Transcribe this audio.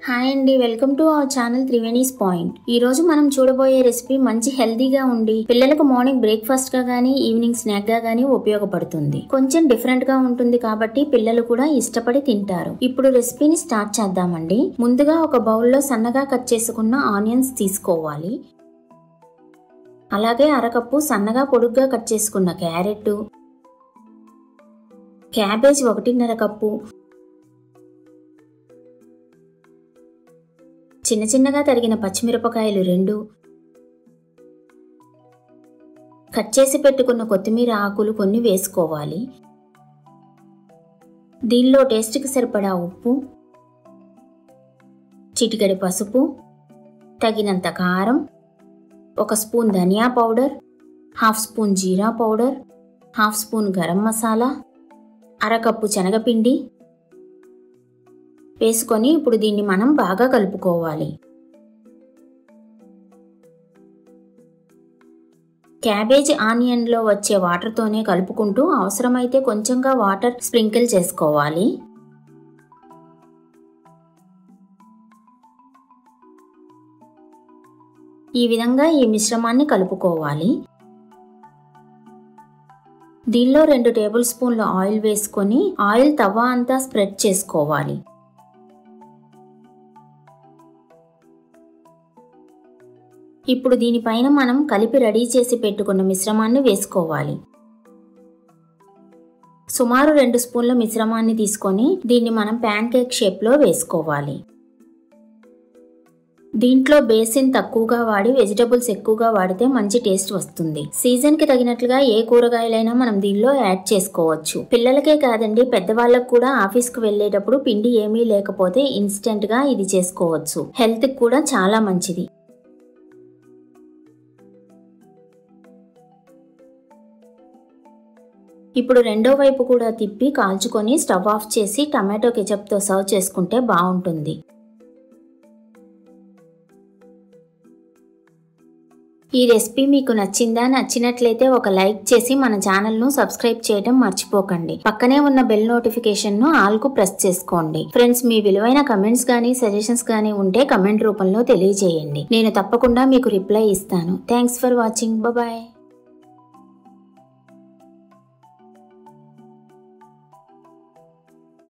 hi అండి welcome to our channel Triveni's point ఈ రోజు మనం చూడబోయే రెసిపీ మంచి హెల్దీగా ఉండి పిల్లలకు మార్నింగ్ బ్రేక్ఫాస్ట్ గా గానీ ఈవినింగ్ స్నాక్ గా గానీ ఉపయోగపడుతుంది కొంచెం డిఫరెంట్ గా ఉంటుంది కాబట్టి పిల్లలు కూడా ఇష్టపడి తింటారు ఇప్పుడు రెసిపీని స్టార్ట్ చేద్దామండి ముందుగా ఒక బౌల్లో సన్నగా కట్ చేసుకున్న ఆనియన్స్ తీసుకోవాలి అలాగే అరకప్పు సన్నగా పొడుగ్గా కట్ చేసుకున్న క్యారెట్ క్యాబేజ్ ఒకటిన్నర కప్పు చిన్న చిన్నగా తరిగిన పచ్చిమిరపకాయలు రెండు కట్ చేసి పెట్టుకున్న కొత్తిమీర ఆకులు కొన్ని వేసుకోవాలి దీనిలో టేస్ట్కి సరిపడా ఉప్పు చిటికెడు పసుపు తగినంత కారం ఒక స్పూన్ ధనియా పౌడర్ హాఫ్ స్పూన్ జీరా powder half spoon garam masala అరకప్పు శనగపిండి వేసుకొని ఇప్పుడు దీన్ని మనం బాగా కలుపుకోవాలి క్యాబేజ్ ఆనియన్లో వచ్చే వాటర్తోనే కలుపుకుంటూ అవసరమైతే కొంచెంగా వాటర్ స్ప్రింకిల్ చేసుకోవాలి ఈ విధంగా ఈ మిశ్రమాన్ని కలుపుకోవాలి దీనిలో రెండు టేబుల్ స్పూన్ల ఆయిల్ వేసుకొని ఆయిల్ తవ్వ అంతా స్ప్రెడ్ చేసుకోవాలి ఇప్పుడు దీనిపైన మనం కలిపి రెడీ చేసి పెట్టుకున్న మిశ్రమాన్ని వేసుకోవాలి సుమారు రెండు స్పూన్ల మిశ్రమాన్ని తీసుకొని దీన్ని మనం ప్యాన్ కేక్ షేప్లో వేసుకోవాలి దీంట్లో బేసిన్ తక్కువగా వాడి వెజిటబుల్స్ ఎక్కువగా వాడితే మంచి టేస్ట్ వస్తుంది సీజన్ కి తగినట్లుగా ఏ కూరగాయలైనా మనం దీనిలో యాడ్ చేసుకోవచ్చు పిల్లలకే కాదండి పెద్దవాళ్ళకు కూడా ఆఫీస్ కు వెళ్లేటప్పుడు పిండి ఏమీ లేకపోతే ఇన్స్టెంట్ గా ఇది చేసుకోవచ్చు హెల్త్ కూడా చాలా మంచిది ఇప్పుడు రెండో వైపు కూడా తిప్పి కాల్చుకొని స్టవ్ ఆఫ్ చేసి టమాటో కెచప్తో సర్వ్ చేసుకుంటే బాగుంటుంది ఈ రెసిపీ మీకు నచ్చిందా నచ్చినట్లయితే ఒక లైక్ చేసి మన ఛానల్ను సబ్స్క్రైబ్ చేయడం మర్చిపోకండి పక్కనే ఉన్న బెల్ నోటిఫికేషన్ను ఆల్కు ప్రెస్ చేసుకోండి ఫ్రెండ్స్ మీ విలువైన కమెంట్స్ కానీ సజెషన్స్ కానీ ఉంటే కమెంట్ రూపంలో తెలియజేయండి నేను తప్పకుండా మీకు రిప్లై ఇస్తాను థ్యాంక్స్ ఫర్ వాచింగ్ బాయ్